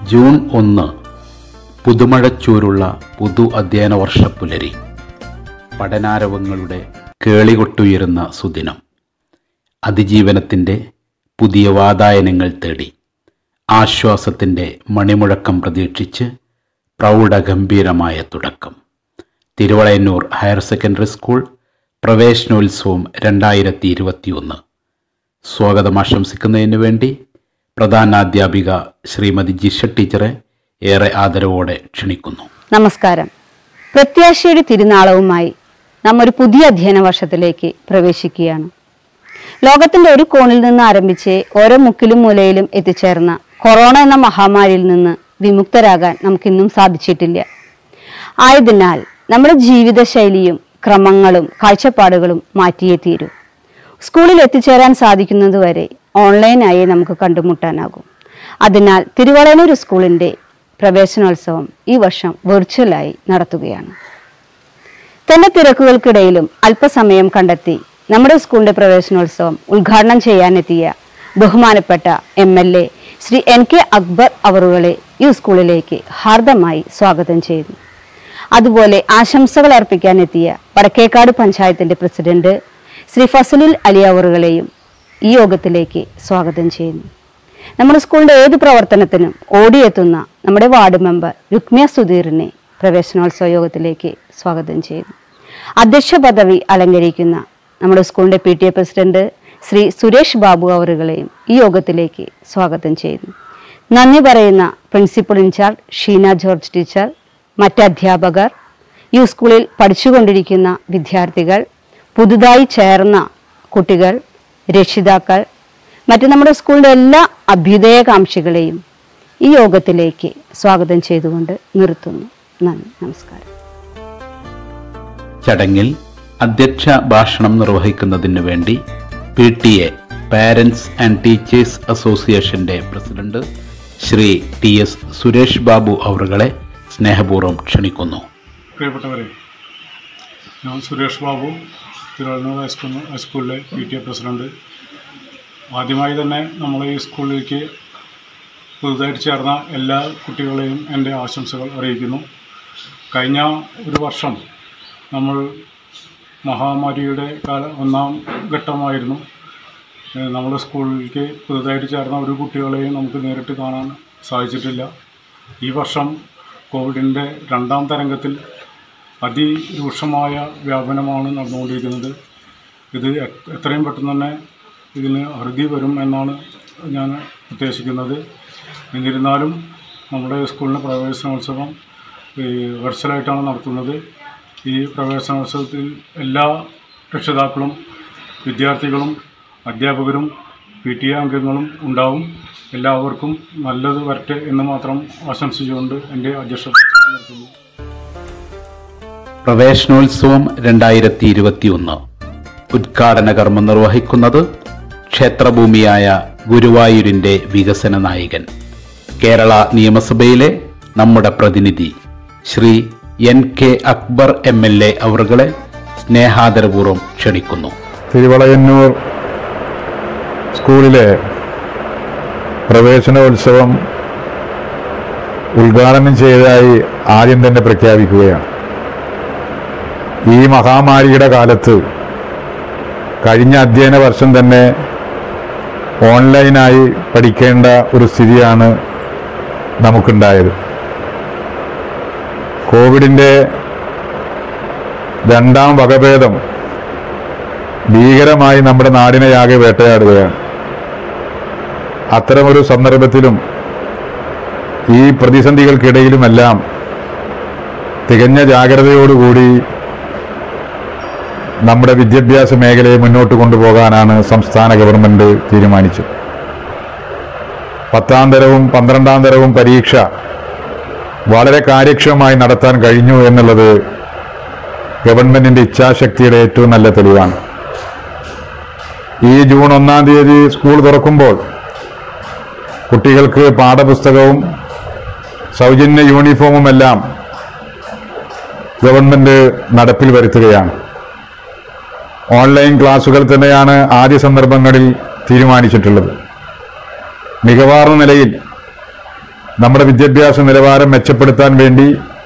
June ഒന്ന് പുതുമഴച്ചൂരുള്ള പുതു അധ്യയന വർഷപ്പുലരി പഠനാരവങ്ങളുടെ കേളികൊട്ടുയരുന്ന സുദിനം അതിജീവനത്തിൻ്റെ പുതിയ വാതായനങ്ങൾ തേടി ആശ്വാസത്തിൻ്റെ മണിമുഴക്കം പ്രതീക്ഷിച്ച് പ്രൗഢഗംഭീരമായ തുടക്കം തിരുവളയന്നൂർ ഹയർ സെക്കൻഡറി സ്കൂൾ പ്രവേശനോത്സവം രണ്ടായിരത്തി ഇരുപത്തിയൊന്ന് സ്വാഗതം ആശംസിക്കുന്നതിന് വേണ്ടി പ്രധാനാധ്യാപിക ശ്രീമതി ജിഷ ടീച്ചറെ ഏറെ ആദരവോടെ ക്ഷണിക്കുന്നു നമസ്കാരം പ്രത്യാശയുടെ തിരുനാളവുമായി നാം ഒരു പുതിയ അധ്യയന വർഷത്തിലേക്ക് പ്രവേശിക്കുകയാണ് ലോകത്തിന്റെ ഒരു കോണിൽ നിന്ന് ആരംഭിച്ച് ഓരോ മുക്കിലും മൂലയിലും എത്തിച്ചേർന്ന കൊറോണ എന്ന മഹാമാരിയിൽ നിന്ന് വിമുക്തരാകാൻ നമുക്കിന്നും സാധിച്ചിട്ടില്ല ആയതിനാൽ നമ്മുടെ ജീവിതശൈലിയും ക്രമങ്ങളും കാഴ്ചപ്പാടുകളും മാറ്റിയേ തീരൂ സ്കൂളിൽ എത്തിച്ചേരാൻ സാധിക്കുന്നതുവരെ ഓൺലൈനായി നമുക്ക് കണ്ടുമുട്ടാനാകും അതിനാൽ തിരുവളനൂർ സ്കൂളിന്റെ പ്രവേശനോത്സവം ഈ വർഷം വെർച്വലായി നടത്തുകയാണ് തന്റെ തിരക്കുകൾക്കിടയിലും അല്പസമയം കണ്ടെത്തി നമ്മുടെ സ്കൂളിന്റെ പ്രവേശനോത്സവം ഉദ്ഘാടനം ചെയ്യാനെത്തിയ ബഹുമാനപ്പെട്ട M L A Shri N K Akbar അവറുകളെ ഈ സ്കൂളിലേക്ക് ഹാർദമായി സ്വാഗതം ചെയ്യുന്നു അതുപോലെ ആശംസകൾ അർപ്പിക്കാനെത്തിയ വടക്കേക്കാട് പഞ്ചായത്തിന്റെ പ്രസിഡന്റ് ശ്രീ ഫസലുൽ അലി അവറുകളെയും ഈ യോഗത്തിലേക്ക് സ്വാഗതം ചെയ്യുന്നു നമ്മുടെ സ്കൂളിന്റെ ഏത് പ്രവർത്തനത്തിനും ഓടിയെത്തുന്ന നമ്മുടെ വാർഡ് മെമ്പർ രുക്മിയ സുധീറിനെ പ്രവേശനോത്സവ യോഗത്തിലേക്ക് സ്വാഗതം ചെയ്യുന്നു അധ്യക്ഷ പദവി അലങ്കരിക്കുന്ന നമ്മുടെ സ്കൂളിന്റെ P T A president Shri Suresh Babu അവറുകളെയും ഈ യോഗത്തിലേക്ക് സ്വാഗതം ചെയ്യുന്നു നന്ദി പറയുന്ന principal incharge Sheena George teacher മറ്റ് അധ്യാപകർ ഈ സ്കൂളിൽ പഠിച്ചുകൊണ്ടിരിക്കുന്ന വിദ്യാർത്ഥികൾ പുതുതായി ചേർന്ന കുട്ടികൾ രക്ഷിതാക്കൾ മറ്റ് നമ്മുടെ സ്കൂളിൻ്റെ എല്ലാ അഭ്യുദയകാംക്ഷികളെയും ഈ യോഗത്തിലേക്ക് സ്വാഗതം ചെയ്തുകൊണ്ട് നിർത്തുന്നു നന്ദി നമസ്കാരം ചടങ്ങിൽ അധ്യക്ഷ ഭാഷണം നിർവഹിക്കുന്നതിന് വേണ്ടി P T A parents and teachers അസോസിയേഷന്റെ president Shri T S Suresh Babu അവറുകളെ സ്നേഹപൂർവ്വം ക്ഷണിക്കുന്നു പ്രിയപ്പെട്ടവരെ ഞാൻ സുരേഷ് ബാബു തിരുവനന്തപുരം ഹൈസ്കൂൾ ഹൈസ്കൂളിലെ പി ടി എ പ്രസിഡന്റ് ആദ്യമായി തന്നെ നമ്മൾ ഈ സ്കൂളിലേക്ക് പുതുതായിട്ട് ചേർന്ന എല്ലാ കുട്ടികളെയും എൻ്റെ ആശംസകൾ അറിയിക്കുന്നു കഴിഞ്ഞ ഒരു വർഷം നമ്മൾ മഹാമാരിയുടെ കാല ഒന്നാം ഘട്ടമായിരുന്നു ഏഹ് നമ്മുടെ സ്കൂളിലേക്ക് പുതുതായിട്ട് ചേർന്ന ഒരു കുട്ടികളെയും നമുക്ക് നേരിട്ട് കാണാൻ സാധിച്ചിട്ടില്ല ഈ വർഷം കോവിഡിൻ്റെ രണ്ടാം തരംഗത്തിൽ അതിരൂക്ഷമായ വ്യാപനമാണ് നടന്നുകൊണ്ടിരിക്കുന്നത് ഇത് എ- എത്രയും പെട്ടെന്ന് തന്നെ ഇതിന് അറുതി വരും എന്നാണ് ഞാൻ ഉദ്ദേശിക്കുന്നത് എന്നിരുന്നാലും നമ്മുടെ സ്കൂളിൻ്റെ പ്രവേശനോത്സവം ഈ വെർച്വലായിട്ടാണ് നടത്തുന്നത് ഈ പ്രവേശനോത്സവത്തിൽ എല്ലാ രക്ഷിതാക്കളും വിദ്യാർത്ഥികളും അധ്യാപകരും പി ടി എ അംഗങ്ങളും ഉണ്ടാവും എല്ലാവർക്കും നല്ലത് വരട്ടെ എന്ന് മാത്രം ആശംസിച്ചുകൊണ്ട് എൻ്റെ അധ്യക്ഷ നിർത്തുന്നു പ്രവേശനോത്സവം രണ്ടായിരത്തി ഇരുപത്തിയൊന്ന് ഉദ്ഘാടന കർമ്മം നിർവഹിക്കുന്നത് ക്ഷേത്രഭൂമിയായ ഗുരുവായൂരിന്റെ വികസന നായകൻ കേരള നിയമസഭയിലെ നമ്മുടെ പ്രതിനിധി Shri N K Akbar M L A അവറുകളെ സ്നേഹാദരപൂർവ്വം ക്ഷണിക്കുന്നു തിരുവളയന്നൂർ സ്കൂളിലെ പ്രവേശനോത്സവം ഉദ്ഘാടനം ചെയ്തതായി ആദ്യം തന്നെ പ്രഖ്യാപിക്കുകയാണ് ഈ മഹാമാരിയുടെ കാലത്ത് കഴിഞ്ഞ അധ്യയന വർഷം തന്നെ ഓൺലൈനായി പഠിക്കേണ്ട ഒരു സ്ഥിതിയാണ് നമുക്കുണ്ടായത് കോവിഡിൻ്റെ രണ്ടാം വകഭേദം ഭീകരമായി നമ്മുടെ നാടിനെയാകെ വേട്ടയാടുകയാണ് അത്തരമൊരു സന്ദർഭത്തിലും ഈ പ്രതിസന്ധികൾക്കിടയിലുമെല്ലാം തികഞ്ഞ ജാഗ്രതയോടുകൂടി നമ്മുടെ വിദ്യാഭ്യാസ മേഖലയെ മുന്നോട്ട് കൊണ്ടുപോകാനാണ് സംസ്ഥാന ഗവൺമെന്റ് തീരുമാനിച്ചത് പത്താം തരവും പന്ത്രണ്ടാം തരവും പരീക്ഷ വളരെ കാര്യക്ഷമമായി നടത്താൻ കഴിഞ്ഞു എന്നുള്ളത് ഗവൺമെന്റിന്റെ ഇച്ഛാശക്തിയുടെ ഏറ്റവും നല്ല തെളിവാണ് ഈ ജൂൺ ഒന്നാം തീയതി സ്കൂൾ തുറക്കുമ്പോൾ കുട്ടികൾക്ക് പാഠപുസ്തകവും സൗജന്യ യൂണിഫോമുമെല്ലാം ഗവൺമെന്റ് നടപ്പിൽ വരുത്തുകയാണ് ഓൺലൈൻ ക്ലാസുകൾ തന്നെയാണ് ആദ്യ സന്ദർഭങ്ങളിൽ തീരുമാനിച്ചിട്ടുള്ളത് മികവാർന്ന നിലയിൽ നമ്മുടെ വിദ്യാഭ്യാസ നിലവാരം മെച്ചപ്പെടുത്താൻ വേണ്ടി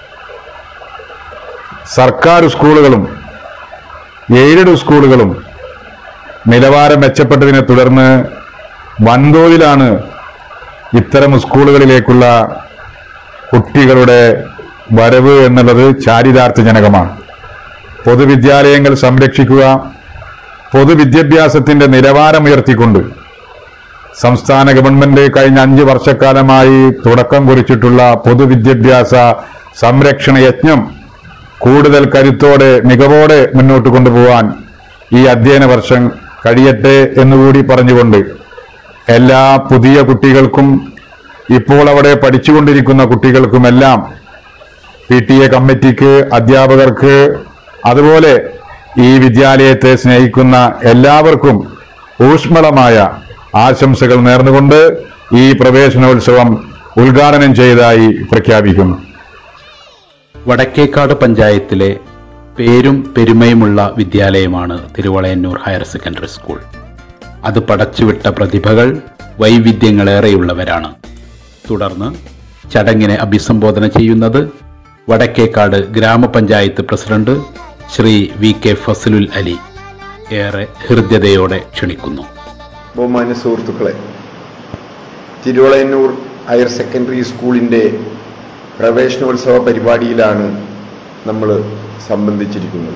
സർക്കാർ സ്കൂളുകളും എയ്ഡഡ് സ്കൂളുകളും നിലവാരം മെച്ചപ്പെട്ടതിനെ തുടർന്ന് വൻതോതിലാണ് ഇത്തരം സ്കൂളുകളിലേക്കുള്ള കുട്ടികളുടെ വരവ് എന്നുള്ളത് ചാരിതാർത്ഥ്യജനകമാണ് പൊതുവിദ്യാലയങ്ങൾ സംരക്ഷിക്കുക പൊതുവിദ്യാഭ്യാസത്തിന്റെ നിലവാരമുയർത്തിക്കൊണ്ട് സംസ്ഥാന ഗവൺമെന്റ് കഴിഞ്ഞ അഞ്ച് വർഷക്കാലമായി തുടക്കം കുറിച്ചിട്ടുള്ള പൊതുവിദ്യാഭ്യാസ സംരക്ഷണ യജ്ഞം കൂടുതൽ കരുത്തോടെ മികവോടെ മുന്നോട്ട് കൊണ്ടുപോകാൻ ഈ അധ്യയന വർഷം കഴിയട്ടെ എന്നുകൂടി പറഞ്ഞുകൊണ്ട് എല്ലാ പുതിയ കുട്ടികൾക്കും ഇപ്പോൾ അവിടെ പഠിച്ചുകൊണ്ടിരിക്കുന്ന കുട്ടികൾക്കുമെല്ലാം പി ടി എ കമ്മിറ്റിക്ക് അധ്യാപകർക്ക് അതുപോലെ ഈ വിദ്യാലയത്തെ സ്നേഹിക്കുന്ന എല്ലാവർക്കും ഊഷ്മളമായ ആശംസകൾ നേർന്നുകൊണ്ട് ഈ പ്രവേശനോത്സവം ഉദ്ഘാടനം ചെയ്തതായി പ്രഖ്യാപിക്കുന്നു വടക്കേക്കാട് പഞ്ചായത്തിലെ പേരും പെരുമയുമുള്ള വിദ്യാലയമാണ് തിരുവളയന്നൂർ ഹയർ സെക്കൻഡറി സ്കൂൾ അത് പടച്ചുവിട്ട പ്രതിഭകൾ വൈവിധ്യങ്ങളേറെയുള്ളവരാണ് തുടർന്ന് ചടങ്ങിനെ അഭിസംബോധന ചെയ്യുന്നത് വടക്കേക്കാട് ഗ്രാമപഞ്ചായത്ത് president Shri V K Fazalul Ali ഏറെ ഹൃദ്യതയോടെ ക്ഷണിക്കുന്നു ബഹുമാന്യ സുഹൃത്തുക്കളെ തിരുവളയന്നൂർ ഹയർ സെക്കൻഡറി സ്കൂളിൻ്റെ പ്രവേശനോത്സവ പരിപാടിയിലാണ് നമ്മൾ സംബന്ധിച്ചിരിക്കുന്നത്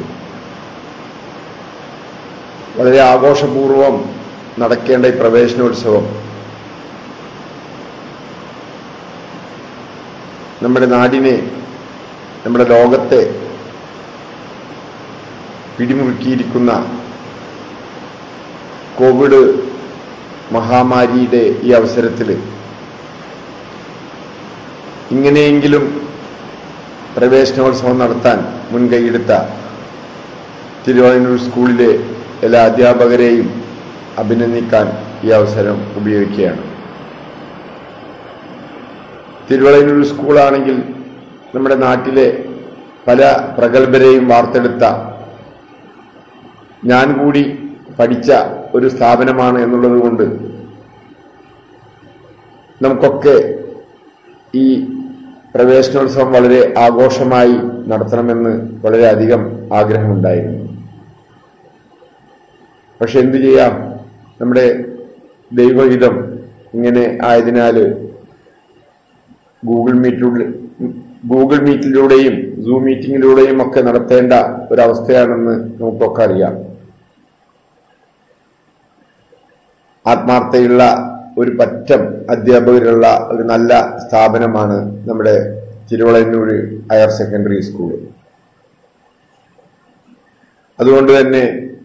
വളരെ ആഘോഷപൂർവം നടക്കേണ്ട ഈ പ്രവേശനോത്സവം നമ്മുടെ നാടിനെ നമ്മുടെ ലോകത്തെ പിടിമുറുക്കിയിരിക്കുന്ന കോവിഡ് മഹാമാരിയുടെ ഈ അവസരത്തിൽ ഇങ്ങനെയെങ്കിലും പ്രവേശനോത്സവം നടത്താൻ മുൻകൈയെടുത്ത തിരുവനന്തപുരം സ്കൂളിലെ എല്ലാ അധ്യാപകരെയും അഭിനന്ദിക്കാൻ ഈ അവസരം ഉപയോഗിക്കുകയാണ് തിരുവനന്തപുരം സ്കൂളാണെങ്കിൽ നമ്മുടെ നാട്ടിലെ പല പ്രഗത്ഭരെയും വാർത്തെടുത്ത ഞാൻ കൂടി പഠിച്ച ഒരു സ്ഥാപനമാണ് എന്നുള്ളത് കൊണ്ട് നമുക്കൊക്കെ ഈ പ്രവേശനോത്സവം വളരെ ആഘോഷമായി നടത്തണമെന്ന് വളരെയധികം ആഗ്രഹമുണ്ടായിരുന്നു പക്ഷെ എന്തു ചെയ്യാം നമ്മുടെ ദൈവഹിതം ഇങ്ങനെ ആയതിനാൽ ഗൂഗിൾ മീറ്റിലൂടെ ഗൂഗിൾ മീറ്റിലൂടെയും സൂം മീറ്റിങ്ങിലൂടെയും ഒക്കെ നടത്തേണ്ട ഒരവസ്ഥയാണെന്ന് നമുക്കൊക്കെ അറിയാം ആത്മാർത്ഥതയുള്ള ഒരു പറ്റം അധ്യാപകരുള്ള ഒരു നല്ല സ്ഥാപനമാണ് നമ്മുടെ തിരുവളന്നൂർ ഹയർ സെക്കൻഡറി സ്കൂൾ അതുകൊണ്ട് തന്നെ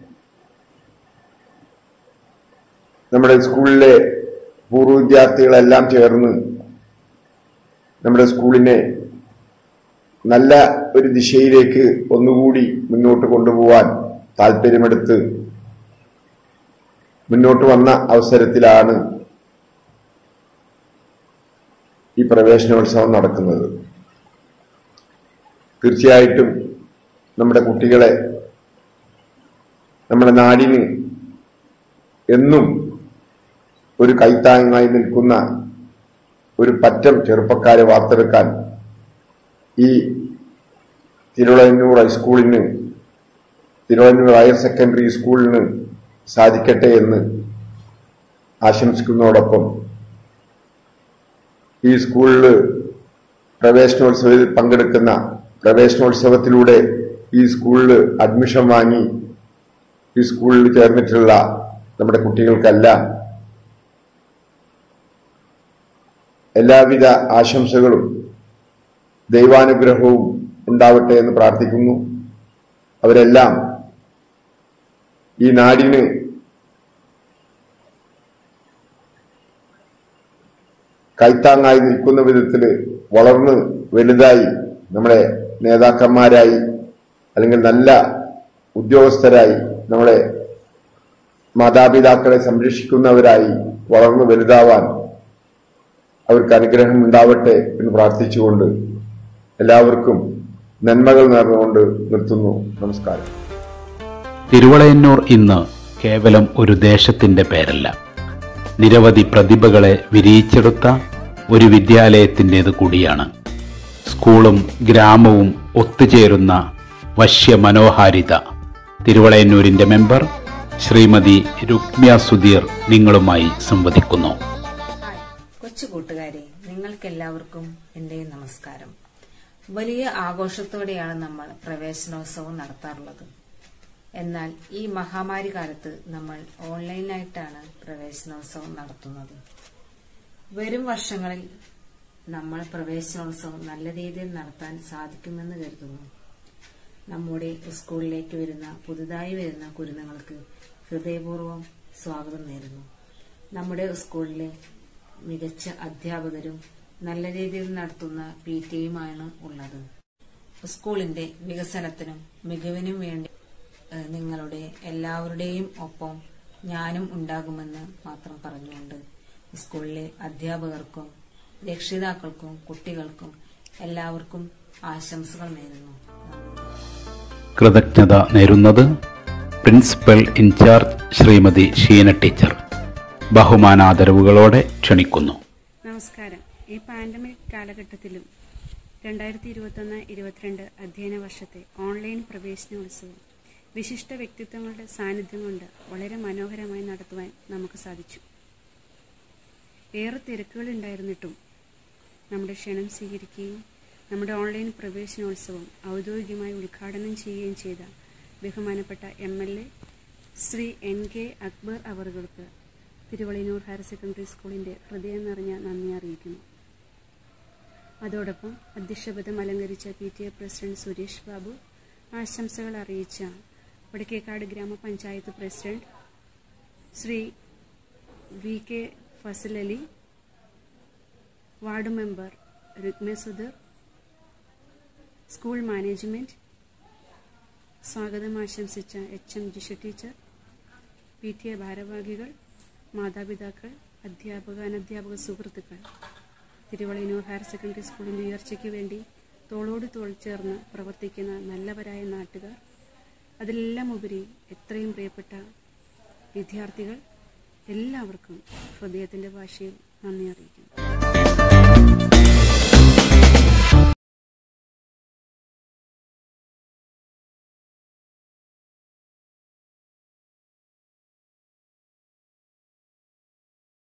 നമ്മുടെ സ്കൂളിലെ പൂർവ്വ വിദ്യാർത്ഥികളെല്ലാം ചേർന്ന് നമ്മുടെ സ്കൂളിനെ നല്ല ഒരു ദിശയിലേക്ക് ഒന്നുകൂടി മുന്നോട്ട് കൊണ്ടുപോവാൻ താല്പര്യമെടുത്ത് മുന്നോട്ട് വന്ന അവസരത്തിലാണ് ഈ പ്രവേശനോത്സവം നടക്കുന്നത് തീർച്ചയായിട്ടും നമ്മുടെ കുട്ടികളെ നമ്മുടെ നാടിന് എന്നും ഒരു കൈത്താങ്ങായി നിൽക്കുന്ന ഒരു പറ്റം ചെറുപ്പക്കാരെ വാർത്തെടുക്കാൻ ഈ തിരുവള്ളൂർ ഹൈസ്കൂളിന് തിരുവള്ളൂർ ഹയർ സെക്കൻഡറി സ്കൂളിന് സാധിക്കട്ടെ എന്ന് ആശംസിക്കുന്നതോടൊപ്പം ഈ സ്കൂളിൽ പ്രവേശനോത്സവത്തിൽ പങ്കെടുക്കുന്ന പ്രവേശനോത്സവത്തിലൂടെ ഈ സ്കൂളിൽ അഡ്മിഷൻ വാങ്ങി ഈ സ്കൂളിൽ ചേർന്നിട്ടുള്ള നമ്മുടെ കുട്ടികൾക്കെല്ലാം എല്ലാവിധ ആശംസകളും ദൈവാനുഗ്രഹവും ഉണ്ടാവട്ടെ എന്ന് പ്രാർത്ഥിക്കുന്നു അവരെല്ലാം ഈ നാടിന് കൈത്താങ്ങായി നിൽക്കുന്ന വിധത്തിൽ വളർന്ന് വലുതായി നമ്മുടെ നേതാക്കന്മാരായി അല്ലെങ്കിൽ നല്ല ഉദ്യോഗസ്ഥരായി നമ്മുടെ മാതാപിതാക്കളെ സംരക്ഷിക്കുന്നവരായി വളർന്നു വലുതാവാൻ അവർക്ക് അനുഗ്രഹം ഉണ്ടാവട്ടെ എന്ന് പ്രാർത്ഥിച്ചുകൊണ്ട് എല്ലാവർക്കും നന്മകൾ നേർന്നുകൊണ്ട് നിർത്തുന്നു നമസ്കാരം തിരുവളയന്നൂർ ഇന്ന് കേവലം ഒരു ദേശത്തിന്റെ പേരല്ല നിരവധി പ്രതിഭകളെ വിരിയിച്ചെടുത്ത ഒരു വിദ്യാലയത്തിൻ്റേത് കൂടിയാണ് സ്കൂളും ഗ്രാമവും ഒത്തുചേരുന്ന വശ്യമനോഹാരിത തിരുവളയന്നൂരിന്റെ മെമ്പർ ശ്രീമതി രുക്മ്യ സുധീർ നിങ്ങളുമായി സംവദിക്കുന്നു ഹായ് കൊച്ചു കൂട്ടുകാരെ നിങ്ങൾക്കെല്ലാവർക്കും എന്റെ നമസ്കാരം വലിയ ആഘോഷത്തോടെയാണ് നമ്മൾ പ്രവേശനോത്സവം നടത്താറുള്ളത് എന്നാൽ ഈ മഹാമാരി കാലത്ത് നമ്മൾ ഓൺലൈനായിട്ടാണ് പ്രവേശനോത്സവം നടത്തുന്നത് വരും വർഷങ്ങളിൽ നമ്മൾ പ്രവേശനോത്സവം നല്ല രീതിയിൽ നടത്താൻ സാധിക്കുമെന്ന് കരുതുന്നു നമ്മുടെ സ്കൂളിലേക്ക് വരുന്ന പുതുതായി വരുന്ന കുരുന്നുകൾക്ക് ഹൃദയപൂർവ്വം സ്വാഗതം നേരുന്നു നമ്മുടെ സ്കൂളിലെ മികച്ച അധ്യാപകരും നല്ല രീതിയിൽ നടത്തുന്ന പി ടിയുമാണ് ഉള്ളത് സ്കൂളിന്റെ വികസനത്തിനും മികവിനും വേണ്ടി ഏഹ്, നിങ്ങളുടെ എല്ലാവരുടെയും ഒപ്പം ഞാനും ഉണ്ടാകുമെന്ന് മാത്രം പറഞ്ഞുകൊണ്ട് സ്കൂളിലെ അധ്യാപകർക്കും രക്ഷിതാക്കൾക്കും കുട്ടികൾക്കും എല്ലാവർക്കും ആശംസകൾ നേരുന്നു നന്ദി കൃതജ്ഞത നേരുന്നത് principal incharge Shrimati Sheena teacher ബഹുമാനാദരവുകളോടെ ക്ഷണിക്കുന്നു നമസ്കാരം ഈ പാൻഡമിക് കാലഘട്ടത്തിലും രണ്ടായിരത്തി ഇരുപത്തൊന്ന് ഇരുപത്തിരണ്ട് അധ്യയന വർഷത്തെ ഓൺലൈൻ പ്രവേശനോത്സവം വിശിഷ്ട വ്യക്തിത്വങ്ങളുടെ സാന്നിധ്യം കൊണ്ട് വളരെ മനോഹരമായി നടത്തുവാൻ നമുക്ക് സാധിച്ചു ഏറെ തിരക്കുകളുണ്ടായിരുന്നിട്ടും നമ്മുടെ ക്ഷണം സ്വീകരിക്കുകയും നമ്മുടെ ഓൺലൈൻ പ്രവേശനോത്സവം ഔദ്യോഗികമായി ഉദ്ഘാടനം ചെയ്യുകയും ചെയ്ത ബഹുമാനപ്പെട്ട M L A Shri N K Akbar അവറുകൾക്ക് തിരുവളിനൂർ ഹയർ സെക്കൻഡറി സ്കൂളിൻ്റെ ഹൃദയം നിറഞ്ഞ നന്ദി അറിയിക്കുന്നു അതോടൊപ്പം അധ്യക്ഷപദം അലങ്കരിച്ച P T A president Suresh Babu ആശംസകൾ അറിയിച്ച വടക്കേക്കാട് ഗ്രാമപഞ്ചായത്ത് president Shri V K Fazal Ali ward member Rukma Sudhar school management സ്വാഗതം ആശംസിച്ച H M Jisha teacher P T A ഭാരവാഹികൾ മാതാപിതാക്കൾ അധ്യാപക അനധ്യാപക സുഹൃത്തുക്കൾ തിരുവളയനൂർ ഹയർ സെക്കൻഡറി സ്കൂളിൻ്റെ ഉയർച്ചയ്ക്ക് വേണ്ടി തോളോട് തോൾ ചേർന്ന് പ്രവർത്തിക്കുന്ന നല്ലവരായ നാട്ടുകാർ അതിലെല്ലാം ഉപരി എത്രയും പ്രിയപ്പെട്ട വിദ്യാർത്ഥികൾ എല്ലാവർക്കും ഹൃദയത്തിൻ്റെ ഭാഷയിൽ നന്ദി അറിയിക്കുന്നു